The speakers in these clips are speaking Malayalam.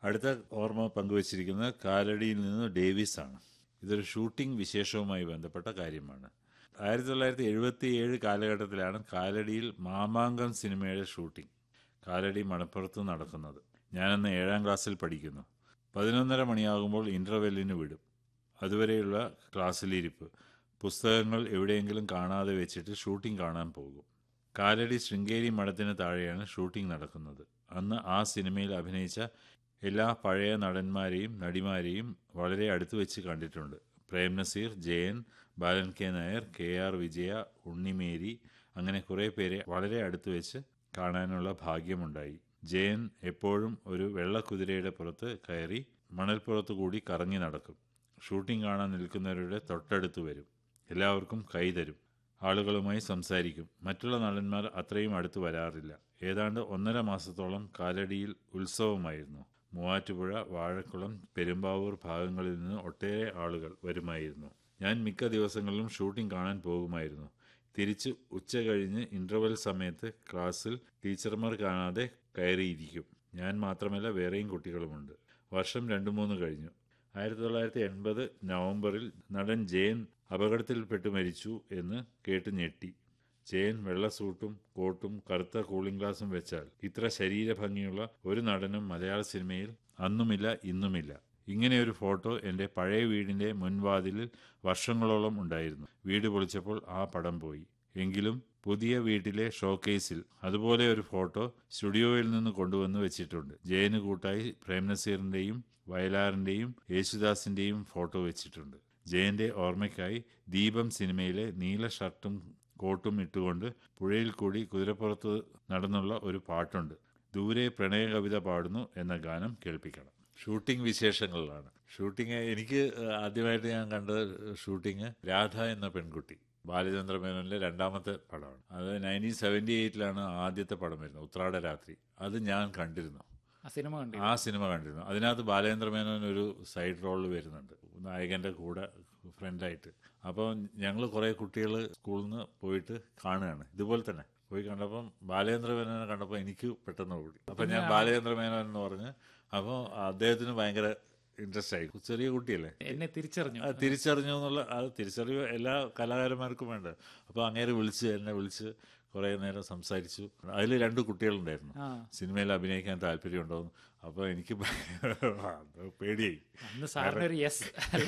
അടുത്ത ഓർമ്മ പങ്കുവച്ചിരിക്കുന്നത് കാലടിയിൽ നിന്ന് ഡേവിസ് ആണ് ഇതൊരു ഷൂട്ടിംഗ് വിശേഷവുമായി ബന്ധപ്പെട്ട കാര്യമാണ് ആയിരത്തി തൊള്ളായിരത്തി എഴുപത്തി ഏഴ് കാലഘട്ടത്തിലാണ് കാലടിയിൽ മാമാങ്കം സിനിമയുടെ ഷൂട്ടിംഗ് കാലടി മണപ്പുറത്ത് നടക്കുന്നത് ഞാനന്ന് ഏഴാം ക്ലാസ്സിൽ പഠിക്കുന്നു പതിനൊന്നര മണിയാകുമ്പോൾ ഇൻ്റർവെല്ലിന് വിടും അതുവരെയുള്ള ക്ലാസ്സിലിരിപ്പ് പുസ്തകങ്ങൾ എവിടെയെങ്കിലും കാണാതെ വെച്ചിട്ട് ഷൂട്ടിംഗ് കാണാൻ പോകും കാലടി ശൃംഗേരി മഠത്തിന് താഴെയാണ് ഷൂട്ടിംഗ് നടക്കുന്നത് അന്ന് ആ സിനിമയിൽ അഭിനയിച്ച എല്ലാ പഴയ നടന്മാരെയും നടിമാരെയും വളരെ അടുത്ത് വെച്ച് കണ്ടിട്ടുണ്ട് Prem Nazir Jayan Balan K Nair K R Vijaya Unnimary അങ്ങനെ കുറേ പേരെ വളരെ അടുത്ത് വെച്ച് കാണാനുള്ള ഭാഗ്യമുണ്ടായി ജയൻ എപ്പോഴും ഒരു വെള്ളക്കുതിരയുടെ പുറത്ത് കയറി മണൽപ്പുറത്ത് കൂടി കറങ്ങി നടക്കും ഷൂട്ടിംഗ് കാണാൻ നിൽക്കുന്നവരുടെ തൊട്ടടുത്ത് വരും എല്ലാവർക്കും കൈ തരും ആളുകളുമായി സംസാരിക്കും മറ്റുള്ള നടന്മാർ അത്രയും അടുത്ത് വരാറില്ല ഏതാണ്ട് ഒന്നര മാസത്തോളം കാലടിയിൽ ഉത്സവമായിരുന്നു മൂവാറ്റുപുഴ വാഴക്കുളം പെരുമ്പാവൂർ ഭാഗങ്ങളിൽ നിന്ന് ഒട്ടേറെ ആളുകൾ വരുമായിരുന്നു ഞാൻ മിക്ക ദിവസങ്ങളിലും ഷൂട്ടിംഗ് കാണാൻ പോകുമായിരുന്നു തിരിച്ച് ഉച്ച കഴിഞ്ഞ് ഇൻ്റർവെൽ സമയത്ത് ക്ലാസ്സിൽ ടീച്ചർമാർ കാണാതെ കയറിയിരിക്കും ഞാൻ മാത്രമല്ല വേറെയും കുട്ടികളുമുണ്ട് വർഷം രണ്ടു മൂന്ന് കഴിഞ്ഞു ആയിരത്തി തൊള്ളായിരത്തി എൺപത് നവംബറിൽ നടൻ ജയൻ അപകടത്തിൽപ്പെട്ട് മരിച്ചു എന്ന് കേട്ട് ഞെട്ടി ജയൻ വെള്ള സൂട്ടും കോട്ടും കറുത്ത കൂളിംഗ് ഗ്ലാസും വെച്ചാൽ ഇത്ര ശരീരഭംഗിയുള്ള ഒരു നടനും മലയാള സിനിമയിൽ അന്നുമില്ല ഇന്നുമില്ല ഇങ്ങനെ ഒരു ഫോട്ടോ എൻ്റെ പഴയ വീടിൻ്റെ മുൻവാതിലിൽ വർഷങ്ങളോളം ഉണ്ടായിരുന്നു വീട് പൊളിച്ചപ്പോൾ ആ പടം പോയി എങ്കിലും പുതിയ വീട്ടിലെ ഷോക്കേസിൽ അതുപോലെ ഒരു ഫോട്ടോ സ്റ്റുഡിയോയിൽ നിന്ന് കൊണ്ടുവന്ന് വെച്ചിട്ടുണ്ട് ജയന് കൂട്ടായി പ്രേംനസീറിൻ്റെയും വയലാറിൻ്റെയും യേശുദാസിൻ്റെയും ഫോട്ടോ വെച്ചിട്ടുണ്ട് ജയന്റെ ഓർമ്മയ്ക്കായി ദീപം സിനിമയിലെ നീല ഷർട്ടും കോട്ടും ഇട്ടുകൊണ്ട് പുഴയിൽ കൂടി കുതിരപ്പുറത്ത് നടന്നുള്ള ഒരു പാട്ടുണ്ട് ദൂരെ പ്രണയ കവിത പാടുന്നു എന്ന ഗാനം കേൾപ്പിക്കണം ഷൂട്ടിംഗ് വിശേഷങ്ങളിലാണ് ഷൂട്ടിംഗ് എനിക്ക് ആദ്യമായിട്ട് ഞാൻ കണ്ടത് ഷൂട്ടിംഗ് രാധ എന്ന പെൺകുട്ടി ബാലചന്ദ്ര മേനോനിലെ രണ്ടാമത്തെ പടമാണ് അത് നയൻറ്റീൻ സെവൻറ്റി എയ്റ്റിലാണ് ആദ്യത്തെ പടം വരുന്നത് ഉത്രാട രാത്രി അത് ഞാൻ കണ്ടിരുന്നു ആ സിനിമ കണ്ടു ആ സിനിമ കണ്ടിരുന്നു അതിനകത്ത് ബാലേന്ദ്ര മേനോൻ ഒരു സൈഡ് റോളിൽ വരുന്നുണ്ട് നായകന്റെ കൂടെ ഫ്രണ്ടായിട്ട് അപ്പോൾ ഞങ്ങൾ കുറേ കുട്ടികൾ സ്കൂളിൽ നിന്ന് പോയിട്ട് കാണുകയാണ് ഇതുപോലെ തന്നെ പോയി കണ്ടപ്പം ബാലേന്ദ്ര മേനോനെ കണ്ടപ്പോൾ എനിക്ക് പെട്ടെന്ന് ഓടി അപ്പം ഞാൻ ബാലേന്ദ്ര മേനോൻ എന്ന് പറഞ്ഞ് അപ്പോൾ അദ്ദേഹത്തിന് ഭയങ്കര ഇൻട്രസ്റ്റ് ആയി ചെറിയ കുട്ടിയല്ലേ എന്നെ തിരിച്ചറിഞ്ഞു അത് തിരിച്ചറിഞ്ഞു എന്നുള്ള അത് തിരിച്ചറിവ് എല്ലാ കലാകാരന്മാർക്കും വേണ്ട അപ്പോൾ അങ്ങേരെ വിളിച്ച് എന്നെ വിളിച്ച് കുറേ നേരം സംസാരിച്ചു അതിൽ രണ്ട് കുട്ടികളുണ്ടായിരുന്നു ആ സിനിമയിൽ അഭിനയിക്കാൻ താല്പര്യമുണ്ടോന്ന് അപ്പോൾ എനിക്ക് അത് പേടിയായി അന്ന് സാറിന് ഒരു യെസ്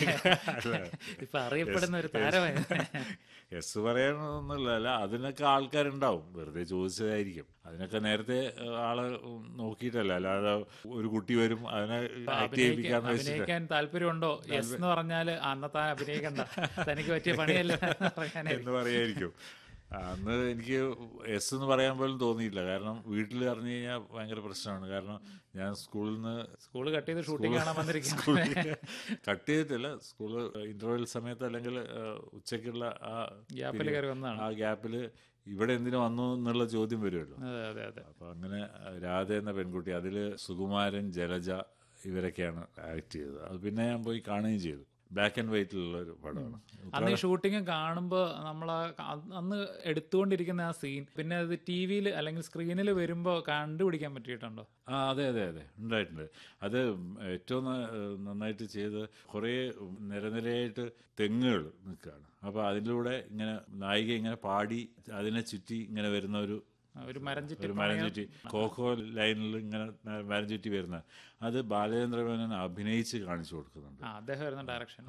ഇപ്പൊ അറിയപ്പെടുന്ന ഒരു താരമായി എസ് പറയാനൊന്നുമില്ല അല്ല അതിനൊക്കെ ആൾക്കാരുണ്ടാവും വെറുതെ ചോദിച്ചതായിരിക്കും അതിനൊക്കെ നേരത്തെ ഏഹ്, ആള് നോക്കിയിട്ടല്ല അല്ലാതെ ഒരു കുട്ടി വരും അതിനെ ആക്ട് ചെയ്യിപ്പിക്കാന്ന് വെച്ചിട്ട് അഭിനയിക്കാൻ താല്പര്യമുണ്ടോ യെസ് എന്ന് പറഞ്ഞാല് അന്നത്തെ അഭിനയിക്കണ്ട തനിക്ക് പറ്റിയ പണിയല്ല എന്ന് പറയാനായിരിക്കും എന്ന് പറയായിരിക്കും അന്ന് എനിക്ക് എസ് എന്ന് പറയാൻ പോലും തോന്നിയില്ല കാരണം വീട്ടിൽ അറിഞ്ഞു കഴിഞ്ഞാൽ ഭയങ്കര പ്രശ്നമാണ് കാരണം ഞാൻ സ്കൂളിൽ നിന്ന് സ്കൂള് കട്ട് ചെയ്ത് ഷൂട്ടിംഗ് കാണാൻ വന്നിരിക്കും കട്ട് ചെയ്തിട്ടില്ല സ്കൂള് ഇന്റർവെൽ സമയത്ത് അല്ലെങ്കിൽ ഏഹ്, ഉച്ചയ്ക്കുള്ള ആ ഗ്യാപ്പിൽ period, കയറി വന്നതാണ് ആ ഗ്യാപ്പിൽ ഇവിടെ എന്തിനു വന്നു എന്നുള്ള ചോദ്യം വരുമല്ലോ അതെ അതെ അതെ അപ്പൊ അങ്ങനെ അഹ് രാധ എന്ന പെൺകുട്ടി അതിൽ സുകുമാരൻ ജലജ ഇവരൊക്കെയാണ് ആക്ട് ചെയ്തത് അത് പിന്നെ ഞാൻ പോയി കാണുകയും ചെയ്തു ബ്ലാക്ക് ആൻഡ് വൈറ്റിലുള്ള ഒരു പടമാണ് അന്ന് ഈ ഷൂട്ടിംഗ് കാണുമ്പോൾ നമ്മൾ അന്ന് എടുത്തുകൊണ്ടിരിക്കുന്ന ആ സീൻ പിന്നെ അത് ടി വിയിൽ അല്ലെങ്കിൽ സ്ക്രീനിൽ വരുമ്പോൾ കണ്ടുപിടിക്കാൻ പറ്റിയിട്ടുണ്ടോ ആ അതെ അതെ അതെ ഉണ്ടായിട്ടുണ്ട് അത് ഏറ്റവും ന- നന്നായിട്ട് ചെയ്ത് കുറേ നിരനിരയായിട്ട് തെങ്ങുകൾ നിൽക്കുകയാണ് അപ്പോൾ അതിലൂടെ ഇങ്ങനെ നായിക ഇങ്ങനെ പാടി അതിനെ ചുറ്റി ഇങ്ങനെ വരുന്ന ഒരു ഒരു മരം ചുറ്റി ഒരു മരം ചുറ്റി കോക്കോ ലൈനിൽ ഇങ്ങനെ മരം ചുറ്റി വരുന്ന അത് ബാലചന്ദ്ര മേനോൻ അഭിനയിച്ച് കാണിച്ചു കൊടുക്കുന്നുണ്ട് ആ അദ്ദേഹം വരുന്ന ഡയറക്ഷൻ